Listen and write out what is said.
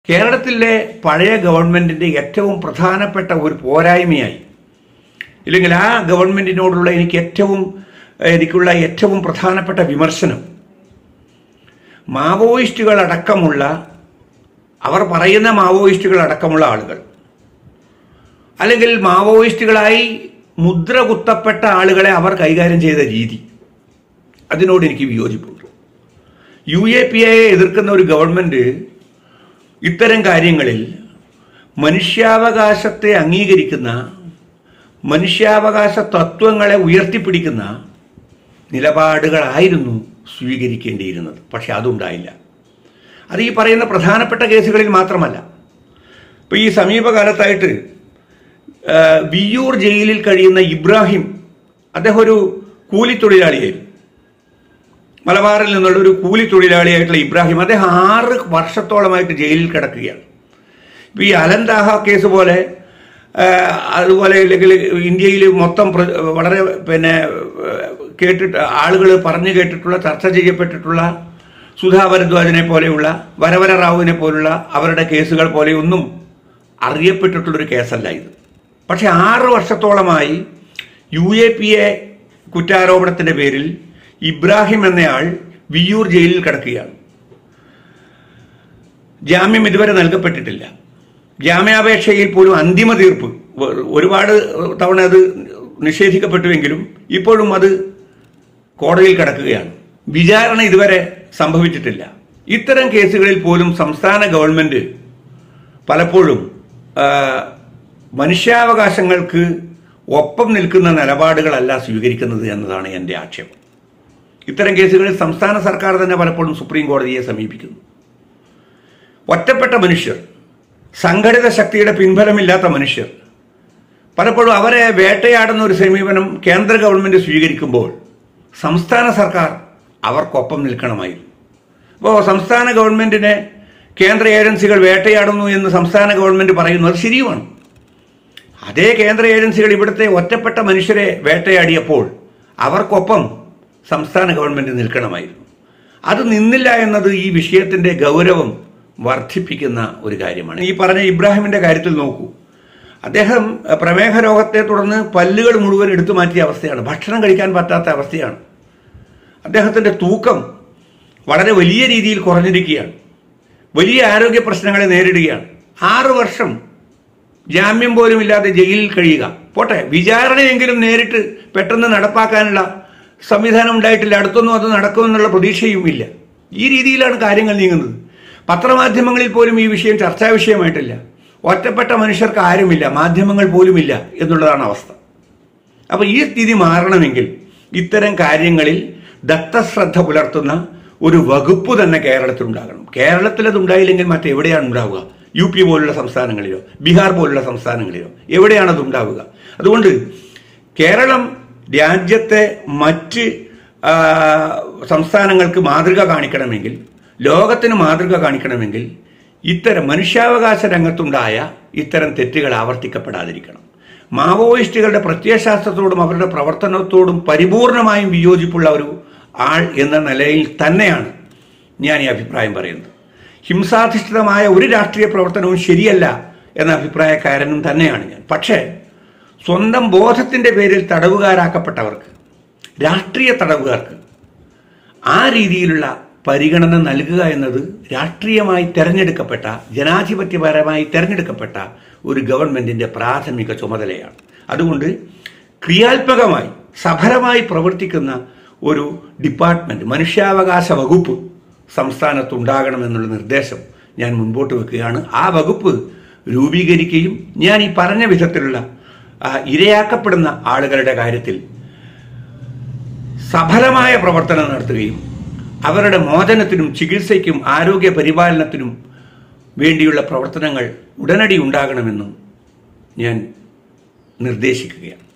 കേരളത്തിലെ പഴയ ഗവൺമെന്റിന്റെ ഏറ്റവും പ്രധാനപ്പെട്ട ഒരു പോരായ്മയായി ഇല്ലെങ്കിൽ ആ ഗവൺമെന്റിനോടുള്ള എനിക്ക് ഏറ്റവും എനിക്കുള്ള ഏറ്റവും പ്രധാനപ്പെട്ട വിമർശനം മാവോയിസ്റ്റുകൾ അടക്കമുള്ള അവർ പറയുന്ന മാവോയിസ്റ്റുകൾ അടക്കമുള്ള ആളുകൾ അല്ലെങ്കിൽ മാവോയിസ്റ്റുകളായി മുദ്ര കുത്തപ്പെട്ട ആളുകളെ അവർ കൈകാര്യം ചെയ്ത രീതി അതിനോട് എനിക്ക് വിയോജിപ്പുണ്ട് യു എ പി എയെ എതിർക്കുന്ന ഒരു ഗവൺമെന്റ് ഇത്തരം കാര്യങ്ങളിൽ മനുഷ്യാവകാശത്തെ അംഗീകരിക്കുന്ന മനുഷ്യാവകാശ തത്വങ്ങളെ ഉയർത്തിപ്പിടിക്കുന്ന നിലപാടുകളായിരുന്നു സ്വീകരിക്കേണ്ടിയിരുന്നത് പക്ഷെ അതുണ്ടായില്ല അത് ഈ പറയുന്ന പ്രധാനപ്പെട്ട കേസുകളിൽ മാത്രമല്ല ഇപ്പോൾ ഈ സമീപകാലത്തായിട്ട് ആ, വിയ്യൂർ ജയിലിൽ കഴിയുന്ന ഇബ്രാഹിം അദ്ദേഹം ഒരു കൂലിത്തൊഴിലാളിയായിരുന്നു മലബാറിൽ നിന്നുള്ള ഒരു കൂലി തൊഴിലാളിയായിട്ടുള്ള ഇബ്രാഹിം അദ്ദേഹം ആറ് വർഷത്തോളമായിട്ട് ജയിലിൽ കിടക്കുകയാണ് ഇപ്പോൾ ഈ അലന്താഹ കേസ് പോലെ ആ, അതുപോലെ അല്ലെങ്കിൽ ഇന്ത്യയിൽ മൊത്തം പ്ര- വളരെ പിന്നെ കേട്ടിട്ട് ആളുകൾ പറഞ്ഞു കേട്ടിട്ടുള്ള ചർച്ച ചെയ്യപ്പെട്ടിട്ടുള്ള സുധാ ഭരദ്വാജിനെ പോലെയുള്ള വരവര റാവുവിനെ പോലുള്ള അവരുടെ കേസുകൾ പോലെയൊന്നും അറിയപ്പെട്ടിട്ടുള്ളൊരു കേസല്ല ഇത് പക്ഷെ ആറ് വർഷത്തോളമായി യു എ പി എ കുറ്റാരോപണത്തിന്റെ പേരിൽ ഇബ്രാഹിം എന്നയാൾ വിയ്യൂർ ജയിലിൽ കിടക്കുകയാണ് ജാമ്യം ഇതുവരെ നൽകപ്പെട്ടിട്ടില്ല ജാമ്യാപേക്ഷയിൽ പോലും അന്തിമ തീർപ്പ് വ- ഒരുപാട് തവണ അത് നിഷേധിക്കപ്പെട്ടുവെങ്കിലും ഇപ്പോഴും അത് കോടതിയിൽ കിടക്കുകയാണ് വിചാരണ ഇതുവരെ സംഭവിച്ചിട്ടില്ല ഇത്തരം കേസുകളിൽ പോലും സംസ്ഥാന ഗവൺമെന്റ് പലപ്പോഴും ആ, മനുഷ്യാവകാശങ്ങൾക്ക് ഒപ്പം നിൽക്കുന്ന നിലപാടുകളല്ല സ്വീകരിക്കുന്നത് എന്നതാണ് എൻ്റെ ആക്ഷേപം ഇത്തരം കേസുകളിൽ സംസ്ഥാന സർക്കാർ തന്നെ പലപ്പോഴും സുപ്രീം കോടതിയെ സമീപിക്കുന്നു ഒറ്റപ്പെട്ട മനുഷ്യർ സംഘടിത ശക്തിയുടെ പിൻബലമില്ലാത്ത മനുഷ്യർ പലപ്പോഴും അവരെ വേട്ടയാടുന്ന ഒരു സമീപനം കേന്ദ്ര ഗവൺമെന്റ് സ്വീകരിക്കുമ്പോൾ സംസ്ഥാന സർക്കാർ അവർക്കൊപ്പം നിൽക്കണമായിരുന്നു അപ്പോൾ സംസ്ഥാന ഗവൺമെന്റിനെ കേന്ദ്ര ഏജൻസികൾ വേട്ടയാടുന്നു എന്ന് സംസ്ഥാന ഗവൺമെന്റ് പറയുന്നത് ശരിയുമാണ് അതേ കേന്ദ്ര ഏജൻസികൾ ഇവിടുത്തെ ഒറ്റപ്പെട്ട മനുഷ്യരെ വേട്ടയാടിയപ്പോൾ അവർക്കൊപ്പം സംസ്ഥാന ഗവൺമെന്റ് നിൽക്കണമായിരുന്നു അത് നിന്നില്ല എന്നത് ഈ വിഷയത്തിന്റെ ഗൗരവം വർദ്ധിപ്പിക്കുന്ന ഒരു കാര്യമാണ് ഈ പറഞ്ഞ ഇബ്രാഹിമിന്റെ കാര്യത്തിൽ നോക്കൂ അദ്ദേഹം അഹ്, പ്രമേഹ രോഗത്തെ തുടർന്ന് പല്ലുകൾ മുഴുവൻ എടുത്തു മാറ്റിയ അവസ്ഥയാണ് ഭക്ഷണം കഴിക്കാൻ പറ്റാത്ത അവസ്ഥയാണ് അദ്ദേഹത്തിന്റെ തൂക്കം വളരെ വലിയ രീതിയിൽ കുറഞ്ഞിരിക്കുകയാണ് വലിയ ആരോഗ്യ പ്രശ്നങ്ങളെ നേരിടുകയാണ് ആറ് വർഷം ജാമ്യം പോലും ഇല്ലാതെ ജയിലിൽ കഴിയുക പോട്ടെ വിചാരണയെങ്കിലും നേരിട്ട് പെട്ടെന്ന് നടപ്പാക്കാനുള്ള സംവിധാനം ഉണ്ടായിട്ടില്ല അടുത്തൊന്നും അത് നടക്കുമെന്നുള്ള പ്രതീക്ഷയും ഇല്ല ഈ രീതിയിലാണ് കാര്യങ്ങൾ നീങ്ങുന്നത് പത്രമാധ്യമങ്ങളിൽ പോലും ഈ വിഷയം ചർച്ചാ വിഷയമായിട്ടില്ല ഒറ്റപ്പെട്ട മനുഷ്യർക്ക് ആരുമില്ല മാധ്യമങ്ങൾ പോലുമില്ല എന്നുള്ളതാണ് അവസ്ഥ അപ്പൊ ഈ സ്ഥിതി മാറണമെങ്കിൽ ഇത്തരം കാര്യങ്ങളിൽ ദത്തശ്രദ്ധ പുലർത്തുന്ന ഒരു വകുപ്പ് തന്നെ കേരളത്തിൽ ഉണ്ടാകണം കേരളത്തിൽ അത് ഉണ്ടായില്ലെങ്കിൽ മറ്റെവിടെയാണ് ഉണ്ടാവുക യു പി പോലുള്ള സംസ്ഥാനങ്ങളിലോ ബീഹാർ പോലുള്ള സംസ്ഥാനങ്ങളിലോ എവിടെയാണ് അത് ഉണ്ടാവുക അതുകൊണ്ട് കേരളം രാജ്യത്തെ മറ്റ് ആ, സംസ്ഥാനങ്ങൾക്ക് മാതൃക കാണിക്കണമെങ്കിൽ ലോകത്തിന് മാതൃക കാണിക്കണമെങ്കിൽ ഇത്തരം മനുഷ്യാവകാശ രംഗത്തുണ്ടായ ഇത്തരം തെറ്റുകൾ ആവർത്തിക്കപ്പെടാതിരിക്കണം മാവോയിസ്റ്റുകളുടെ പ്രത്യയശാസ്ത്രത്തോടും അവരുടെ പ്രവർത്തനത്തോടും പരിപൂർണമായും വിയോജിപ്പുള്ള ഒരു ആൾ എന്ന നിലയിൽ തന്നെയാണ് ഞാൻ ഈ അഭിപ്രായം പറയുന്നത് ഹിംസാധിഷ്ഠിതമായ ഒരു രാഷ്ട്രീയ പ്രവർത്തനവും ശരിയല്ല എന്ന അഭിപ്രായക്കാരനും തന്നെയാണ് ഞാൻ പക്ഷേ സ്വന്തം ബോധത്തിന്റെ പേരിൽ തടവുകാരാക്കപ്പെട്ടവർക്ക് രാഷ്ട്രീയ തടവുകാർക്ക് ആ രീതിയിലുള്ള പരിഗണന നൽകുക എന്നത് രാഷ്ട്രീയമായി തെരഞ്ഞെടുക്കപ്പെട്ട ജനാധിപത്യപരമായി തെരഞ്ഞെടുക്കപ്പെട്ട ഒരു ഗവൺമെന്റിന്റെ പ്രാഥമിക ചുമതലയാണ് അതുകൊണ്ട് ക്രിയാത്മകമായി സഫലമായി പ്രവർത്തിക്കുന്ന ഒരു ഡിപ്പാർട്ട്മെന്റ് മനുഷ്യാവകാശ വകുപ്പ് സംസ്ഥാനത്തുണ്ടാകണമെന്നുള്ള നിർദ്ദേശം ഞാൻ മുൻപോട്ട് വെക്കുകയാണ് ആ വകുപ്പ് രൂപീകരിക്കുകയും ഞാൻ ഈ പറഞ്ഞ വിധത്തിലുള്ള ആ, ഇരയാക്കപ്പെടുന്ന ആളുകളുടെ കാര്യത്തിൽ സഫലമായ പ്രവർത്തനം നടത്തുകയും അവരുടെ മോചനത്തിനും ചികിത്സയ്ക്കും ആരോഗ്യ പരിപാലനത്തിനും വേണ്ടിയുള്ള പ്രവർത്തനങ്ങൾ ഉടനടി ഉണ്ടാകണമെന്നും ഞാൻ നിർദ്ദേശിക്കുകയാണ്